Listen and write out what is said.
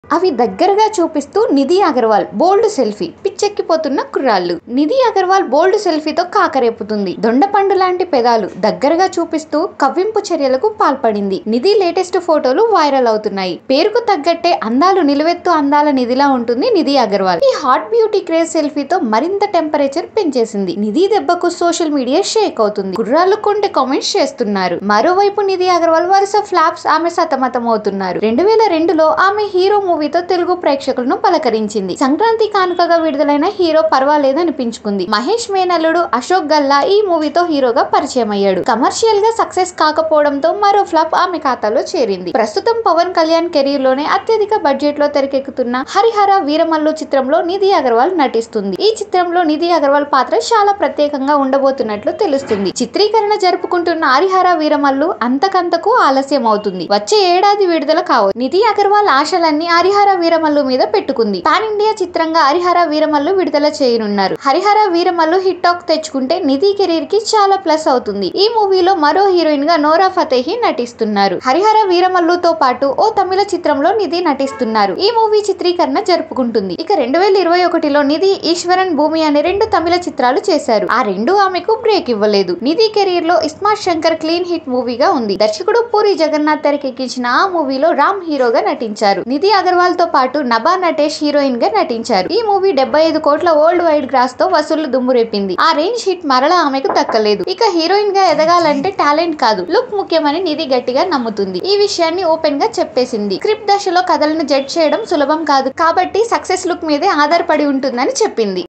అవి దగ్గరగా చూపిస్తూ నిధి అగర్వాల్ బోల్డ్ సెల్ఫీ పిచ్చెక్కిపోతున్న కుర్రాళ్ళు నిధి అగర్వాల్ బోల్డ్ సెల్ఫీతో కాకరేపుతుంది దొండపండు లాంటి పెదాలు దగ్గరగా చూపిస్తూ కవ్వింపు చర్యలకు పాల్పడింది నిధి లేటెస్ట్ ఫోటోలు వైరల్ అవుతున్నాయి పేరుకు తగ్గట్టే అందాలు నిలువెత్తు అందాల నిధిలా ఉంటుంది నిధి అగర్వాల్ ఈ హాట్ బ్యూటీ క్రేజ్ సెల్ఫీతో మరింత టెంపరేచర్ పెంచేసింది నిధి దెబ్బకు సోషల్ మీడియా షేక్ అవుతుంది కుర్రాళ్ళు కొంటే కామెంట్స్ చేస్తున్నారు మరోవైపు నిధి అగర్వాల్ వరుస ఫ్లాప్స్ ఆమె సతమతం అవుతున్నారు రెండు వేల రెండులో ఆమె హీరో మూవీతో తెలుగు ప్రేక్షకులను పలకరించింది సంక్రాంతి కానుకగా విడుదలైన హీరో పర్వాలేదనిపించుకుంది మహేష్ మేనల్లుడు అశోక్ గల్లా ఈ మూవీతో హీరోగా పరిచయం అయ్యాడు కమర్షియల్ గా సక్సెస్ కాకపోవడంతో మరో ఫ్లాప్ ఆమె ఖాతాలో చేరింది ప్రస్తుతం పవన్ కళ్యాణ్ కెరీర్ లోనే అత్యధిక బడ్జెట్ లో తెరకెక్కుతున్న హరిహర వీరమల్లు చిత్రంలో నిధి అగర్వాల్ నటిస్తుంది ఈ చిత్రంలో నిధి అగర్వాల్ పాత్ర చాలా ప్రత్యేకంగా ఉండబోతున్నట్లు తెలుస్తుంది చిత్రీకరణ జరుపుకుంటున్న హరిహర వీరమల్లు అంతకంతకు ఆలస్యం అవుతుంది వచ్చే ఏడాది విడుదల కావచ్చు నిధి అగర్వాల్ ఆశలన్నీ హరిహర వీరమల్లు మీద పెట్టుకుంది పాన్ ఇండియా చిత్రంగా హరిహర వీరమల్లు విడుదల చేయనున్నారు హరిహర వీరమల్లు హిట్ టాక్ తెచ్చుకుంటే నిధి కెరీర్ కి చాలా ప్లస్ అవుతుంది ఈ మూవీలో మరో హీరోయిన్ గా నోరా ఫతేహి నటిస్తున్నారు హరిహర వీరమల్లుతో పాటు ఓ తమిళ చిత్రంలో నిధి నటిస్తున్నారు ఈ మూవీ చిత్రీకరణ జరుపుకుంటుంది ఇక రెండు వేల ఇరవై ఒకటిలో నిధి ఈశ్వరన్ భూమి అనే రెండు తమిళ చిత్రాలు చేశారు ఆ రెండు ఆమెకు బ్రేక్ ఇవ్వలేదు నిధి కెరీర్ లో ఇస్మార్ట్ శంకర్ క్లీన్ హిట్ మూవీగా ఉంది దర్శకుడు పూరి జగన్నాథ్ తెరకెక్కించిన ఆ మూవీలో రామ్ హీరోగా నటించారు నిధి అగర్వాల్ తో పాటు నభా నటేష్ హీరోయిన్ గా నటించారు ఈ మూవీ డెబ్బై ఐదు కోట్ల వరల్డ్ వైడ్ గ్రాస్ తో వసూళ్లు దుమ్మురేపింది ఆ రేంజ్ హిట్ మరలా ఆమెకు దక్కలేదు ఇక హీరోయిన్ గా ఎదగాలంటే టాలెంట్ కాదు లుక్ ముఖ్యమని నిధి గట్టిగా నమ్ముతుంది ఈ విషయాన్ని ఓపెన్ గా చెప్పేసింది స్క్రిప్ట్ దశలో కథలను జడ్జ్ చేయడం సులభం కాదు కాబట్టి సక్సెస్ లుక్ మీదే ఆధారపడి ఉంటుందని చెప్పింది